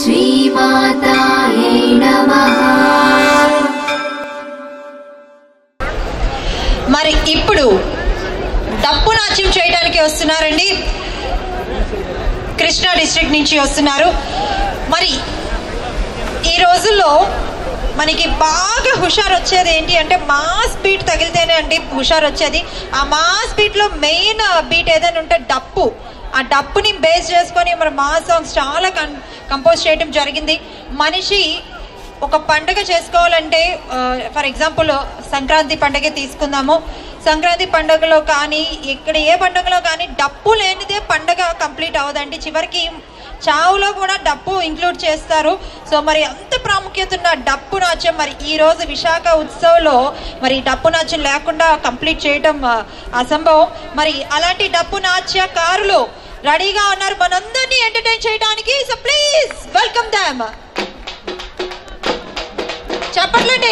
श्रीमातायै नमः మరి ఇప్పుడు డప్పు నాట్యం చేయడానికి వస్తున్నారండి కృష్ణా డిస్ట్రిక్ట్ నుంచి వస్తున్నారు మరి ఈ రోజుల్లో మనకి బాగా హుషారు వచ్చేది ఏంటి అంటే మాస్ బీట్ తగిలితేనే అండి హుషారు వచ్చేది ఆ మాస్ బీట్లో మెయిన్ బీట్ ఏదైనా ఉంటే డప్పు ఆ డప్పుని బేస్ చేసుకొని మన మాస్ సాంగ్స్ చాలా కం కంపోజ్ చేయడం జరిగింది మనిషి ఒక పండుగ చేసుకోవాలంటే ఫర్ ఎగ్జాంపుల్ సంక్రాంతి పండుగ తీసుకుందాము సంక్రాంతి పండుగలో కానీ ఇక్కడ ఏ పండుగలో కానీ డప్పు లేనిదే పండుగ కంప్లీట్ అవ్వదండి చివరికి చావులో కూడా డప్పు ఇంక్లూడ్ చేస్తారు సో మరి అంత ప్రాముఖ్యత ఉన్న డప్పు నాట్యం మరి ఈ రోజు విశాఖ ఉత్సవ్లో మరి డప్పు నాట్యం లేకుండా కంప్లీట్ చేయడం ఆ, అసంభవం మరి అలాంటి డప్పు నాట్యకారులు రెడీగా ఉన్నారు మనందరినీ ఎంటర్టైన్ చేయడానికి సో ప్లీజ్ వెల్కమ్ దామ్ చెప్పట్లండి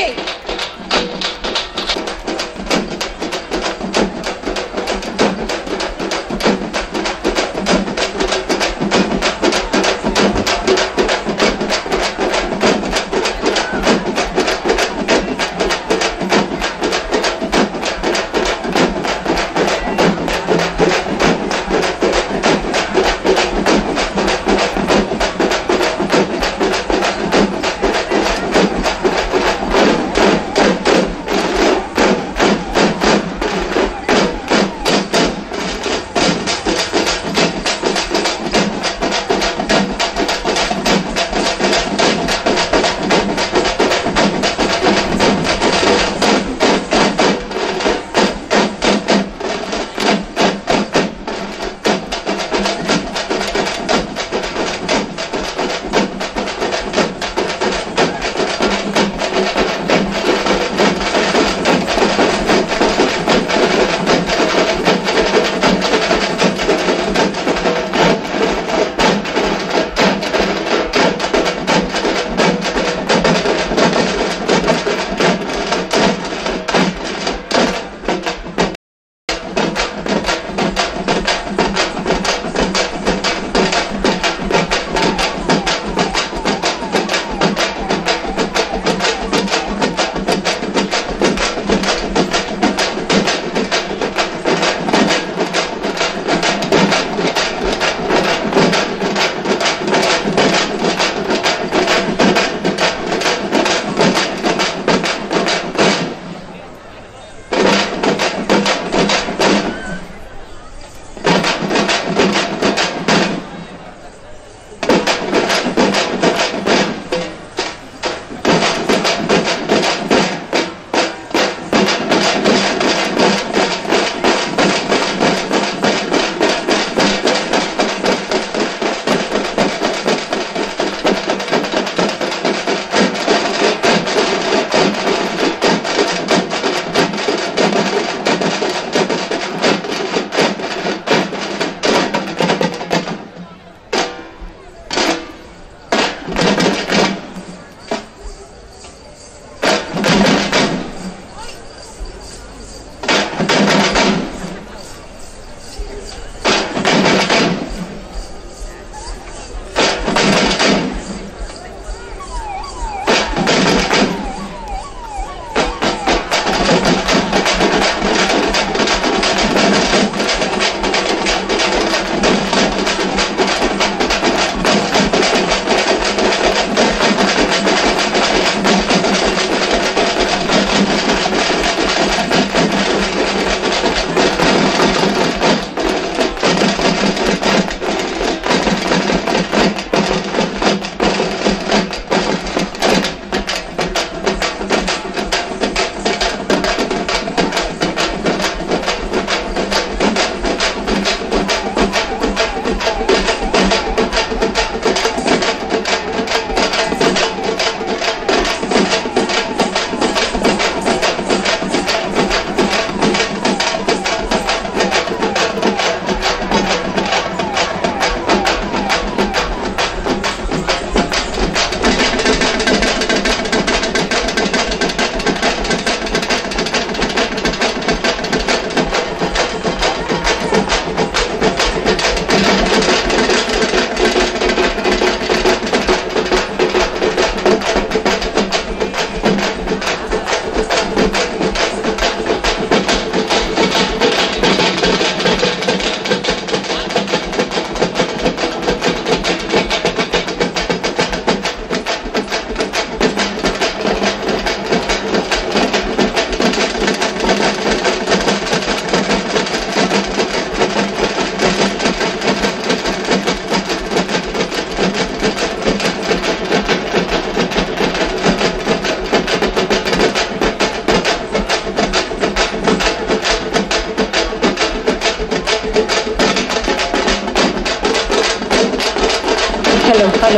hello hello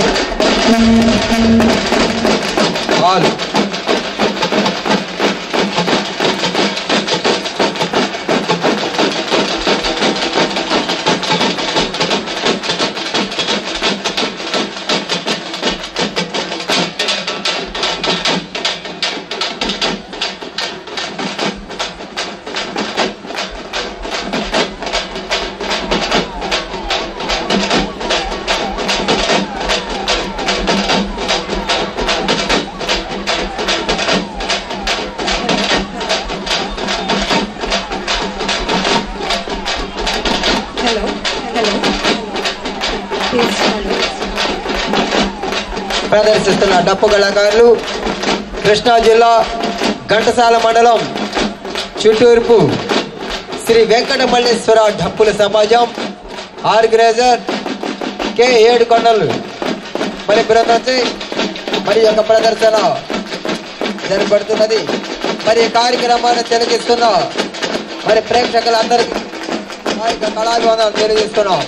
all hello hello please hello ప్రదర్శిస్తున్న డప్పు కళాకారులు కృష్ణా జిల్లా ఘంటసాల మండలం చుట్టూర్పు శ్రీ వెంకటమల్లేశ్వర డప్పుల సమాజం ఆర్గనైజర్ కె ఏడుకొండలు మరి బృందంచి మరి యొక్క ప్రదర్శన జరపడుతున్నది మరి ఈ కార్యక్రమాన్ని తిలకిస్తున్న మరి ప్రేక్షకులందరికీ మా యొక్క కళాభివందనాలు తెలియజేస్తున్నాం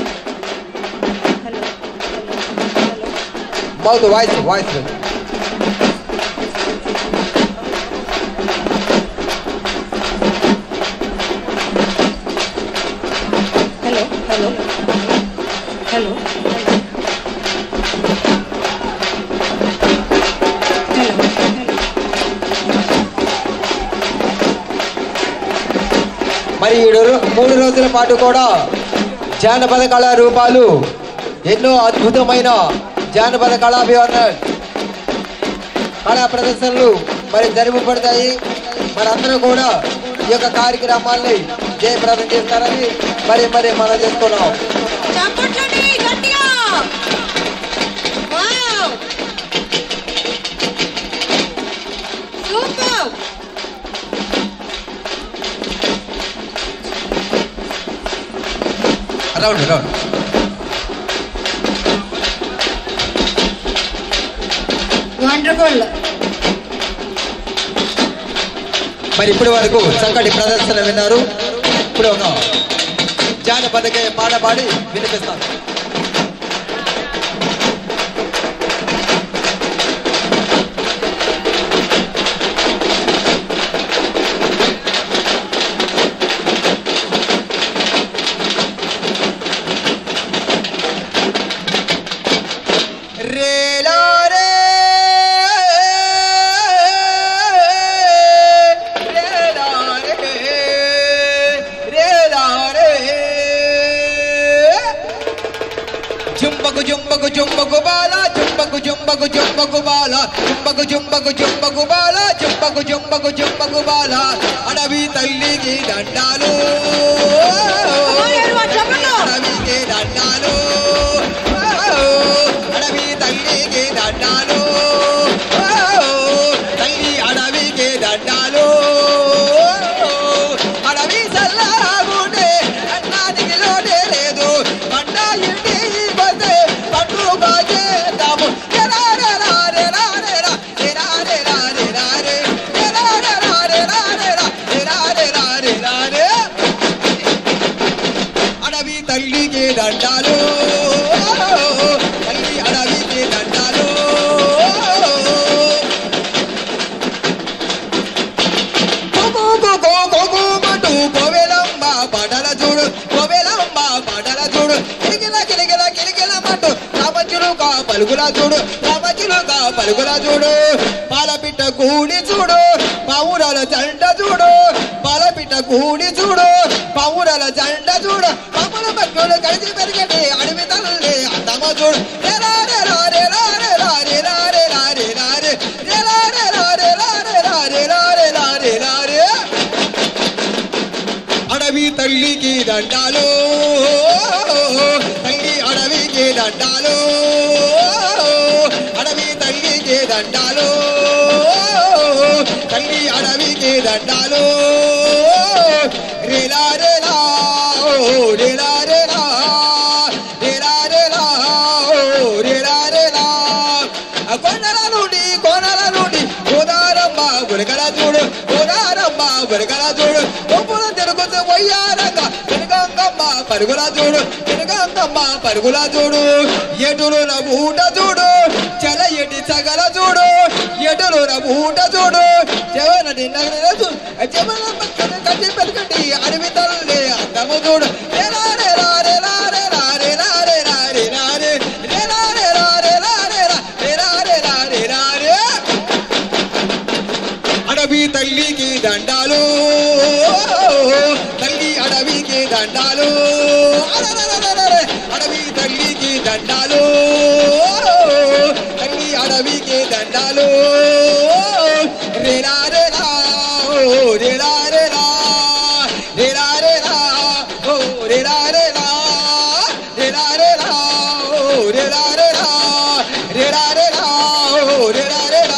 hello mouth voice voice hello hello hello hello మరి ఈ రో- మూడు రోజుల పాటు కూడా జానపద కళా రూపాలు ఎన్నో అద్భుతమైన జానపద కళాభివరణ కళా ప్రదర్శనలు మరి జరుపబడతాయి మనందరూ కూడా ఈ యొక్క కార్యక్రమాల్ని జయప్రదం చేస్తారని మరి మరి మనం చేస్తున్నాం చప్పట్లండి గట్టిగా wow super round round wonderful మరి ఇప్పటి వరకు చక్కటి ప్రదర్శన విన్నారు ఇప్పుడు ఒక జానపద గేయ పాట పాడి వినిపిస్తాను రేలా రే రేలా రే రేలా రే జుంబకు జుంబకు జుంబకు బాల జుంబకు జుంబకు జుంబకు బాల జుంబకు జుంబకు జుంబకు బాల జుంబకు జుంబకు జుంబకు బాల అడవి తల్లికి దండాలు అడవికి దండాలు అడవి తల్లికి దండాలు తల్లి అడవికి దండాలు అడవి సల్లాగుండే అన్నానికి లోటే లేదు పంట ఇంటి పోతే పండుగ చేద్దాము ఎరా రే రా రే రా రే రా, ఎరా రే రా రే రా రే, ఎరా రే రా రే రా రే రా, ఎరా రే రా రే రా రే. అడవి తల్లికి దండాలు తల్లి అడవికి దండాలు కుకు కుకు కుకుమంటూ కోవెలమ్మ పాటల చూడు కోవెలమ్మ పాటల చూడు కిలికిల కిలికిల కిలికిల మంటూ రామచులుగా పలుకుల చూడు రామచులుగా పలుకుల చూడు పాలపిట్ట కూడి చూడు పావురాల జంట చూడు పాలపిట్ట కూడి చూడు పావురాల జంట చూడు పాముల భక్తులు కలిసి పెరిగటి అడవి తల్లి అందమ చూడు రేరా రేరా రేరా రేరా రేరా రేరా రేరా రే రేరా రేరా రేరా రేరా రేరా రేరా రేరా రే అడవి తల్లికి దండాలు తల్లి అడవికి దండాలు అడవి తల్లికి దండాలు తల్లి అడవికి దండాలు రేలా రేలా ఓ రేలా రేలా రేలా రేలా ఓ రేలా రేలా ఆ కొండల నుండి కోనల నుండి గోదారమ్మ గురకల చూడు గోదారమ్మ గురకల చూడు కొప్పులు తిరుగుతూ పోయారంగా వెనుగంగమ్మ పరుగుల చూడు వెనుకంగమ్మ పరుగుల చూడు ఎటులు ఊట చూడు చెల ఎటి సగల చూడు ఎటులు ఊట చూడు చెవన చెవన పక్కన కట్టి పెరగండి అడవి తల్లి అందము చూడు రేలా రేలా రేలా రేలా రేలా రేలా రేలా రే రేలా రేలా రేలా రేలా రేలా రేలా రేలా రే అడవి తల్లికి దండాలు తల్లి అడవికి దండాలు అరెరెరెరెరె. అడవి తల్లికి దండాలు తల్లి అడవికి దండాలు రేలా రేలా ఓ రేలా రేలా రేలా రేలా ఓ రేలా రేలా రేలా రేలా ఓ రేలా రేలా రేలా రేలా ఓ రేలా రేలా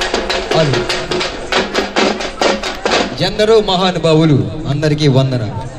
ఎందరో మహానుభావులు అందరికీ వందనాలు